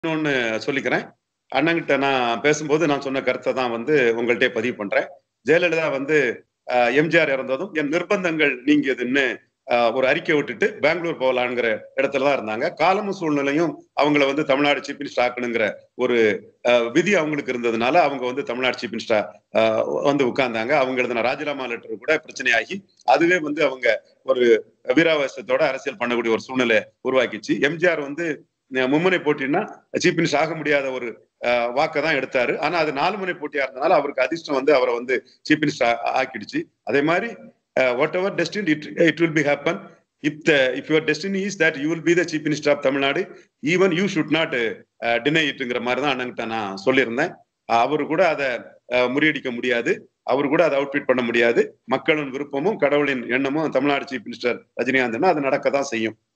இன்னொன்னு சொல்லிக்கிறேன் அண்ணங்கிட்ட நான் பேசும்போது நான் சொன்ன கருத்தை தான் வந்து உங்கள்கிட்ட பதிவு பண்றேன் ஜெயலலிதா வந்து அஹ், எம்ஜிஆர் இறந்ததும் என் நிர்பந்தங்கள் நீங்கியதுன்னு அஹ், ஒரு அறிக்கை விட்டுட்டு பெங்களூர் போகலாங்கிற இடத்துல தான் இருந்தாங்க காலமும் சூழ்நிலையும் அவங்கள வந்து தமிழ்நாடு சீஃப் மினிஸ்டர் ஆக்கணுங்கிற ஒரு அஹ், விதி அவங்களுக்கு இருந்ததுனால அவங்க வந்து தமிழ்நாடு சீஃப் மினிஸ்டர் வந்து உட்கார்ந்தாங்க அவங்க எழுதின ராஜினாமா லெட்டர் கூட பிரச்சனையாகி அதுவே வந்து அவங்க ஒரு வீராவேசத்தோட அரசியல் பண்ணக்கூடிய ஒரு சூழ்நிலை உருவாக்கிச்சு எம்ஜிஆர் வந்து அஹ், மும்முனை போட்டின்னா சீஃப் மினிஸ்டர் ஆக முடியாத ஒரு வாக்கை தான் எடுத்தாரு ஆனா அது நாலு முனை போட்டியா இருந்தனால அவருக்கு அதிர்ஷ்டம் வந்து அவரை வந்து சீஃப் மினிஸ்டர் ஆக்கிடுச்சு அதே மாதிரி whatever destiny it it will be happen if the if your destiny is that you will be the chief minister of Tamil Nadu even you should not deny இட்டுங்கிற மாதிரி தான் அண்ணன்கிட்ட நான் சொல்லியிருந்தேன் அவரு கூட அதை முறியடிக்க முடியாது அவர் கூட அதை அவுட்ஃபிட் பண்ண முடியாது மக்களின் விருப்பமும் கடவுளின் எண்ணமும் தமிழ்நாடு சீஃப் மினிஸ்டர் ரஜினிகாந்த்னா அது நடக்க தான் செய்யும்